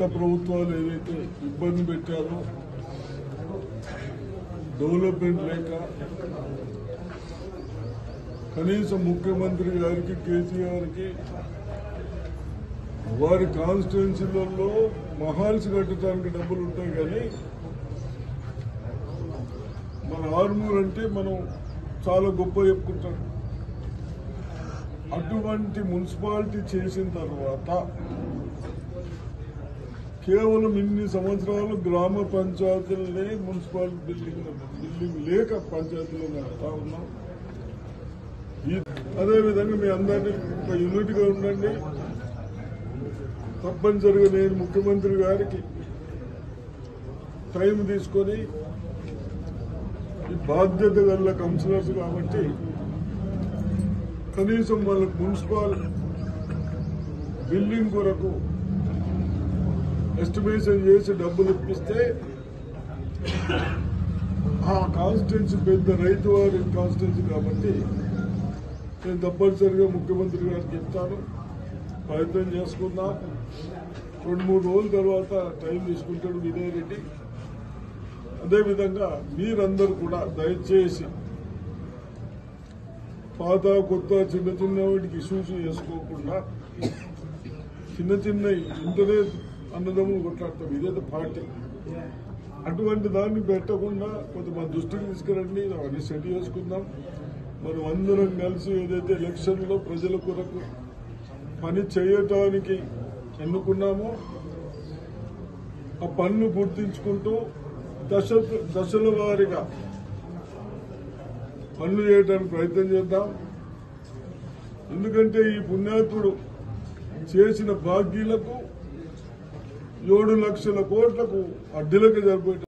ప్రభుత్వాలు ఏదైతే ఇబ్బంది పెట్టారో డెవలప్మెంట్ లేక కనీసం ముఖ్యమంత్రి గారికి కేసీఆర్కి వారి కాన్స్టిట్యున్సీలలో మహాల్స్ కట్టడానికి డబ్బులు ఉంటాయి కానీ మన ఆర్మూర్ అంటే మనం చాలా గొప్ప చెప్పుకుంటాం అటువంటి మున్సిపాలిటీ చేసిన తర్వాత కేవలం ఇన్ని సంవత్సరాలు గ్రామ పంచాయతీలనే మున్సిపాలిటీ బిల్డింగ్ బిల్డింగ్ లేక పంచాయతీలో నడుపుతా ఉన్నాం ఈ- అదేవిధంగా మీ అందరినీ ఒక యూనిట్గా ఉండండి తప్పనిసరిగా నేను ముఖ్యమంత్రి గారికి టైం తీసుకొని ఈ బాధ్యత గల కౌన్సిలర్స్ కాబట్టి కనీసం వాళ్ళకు మున్సిపల్ బిల్డింగ్ కొరకు ఎస్టిమేషన్ చేసి డబ్బులు ఇప్పిస్తే ఆ కాన్స్టిట్యున్సీ పెద్ద రైతు వారి కాన్స్టిట్యున్సీ కాబట్టి నేను తప్పనిసరిగా ముఖ్యమంత్రి గారికి చెప్తాను ప్రయత్నం చేసుకుందాం రెండు మూడు రోజుల తర్వాత టైం తీసుకుంటాడు వినయ్ రెడ్డి అదేవిధంగా మీరందరూ కూడా దయచేసి పాత కొత్త చిన్న చిన్న వాటికి ఇష్యూస్ చేసుకోకుండా చిన్న చిన్న ఇంటర్నెట్ అన్నదమ్ములు కొట్లాడతాం ఇదేదో పార్టీ అటువంటి దాన్ని పెట్టకుండా కొంతమంది దృష్టికి తీసుకురండి అవన్నీ సెట్ చేసుకుందాం మనం అందరం కలిసి ఏదైతే ఎలక్షన్లో ప్రజల కొరకు పని చేయటానికి ఎన్నుకున్నామో ఆ పనులు గుర్తించుకుంటూ దశ దశల వారీగా పనులు చేయడానికి ప్రయత్నం చేద్దాం ఎందుకంటే ఈ పుణ్యాత్ముడు చేసిన భాగ్యులకు ఏడు లక్షల కోట్లకు అడ్డులకు సరిపోయి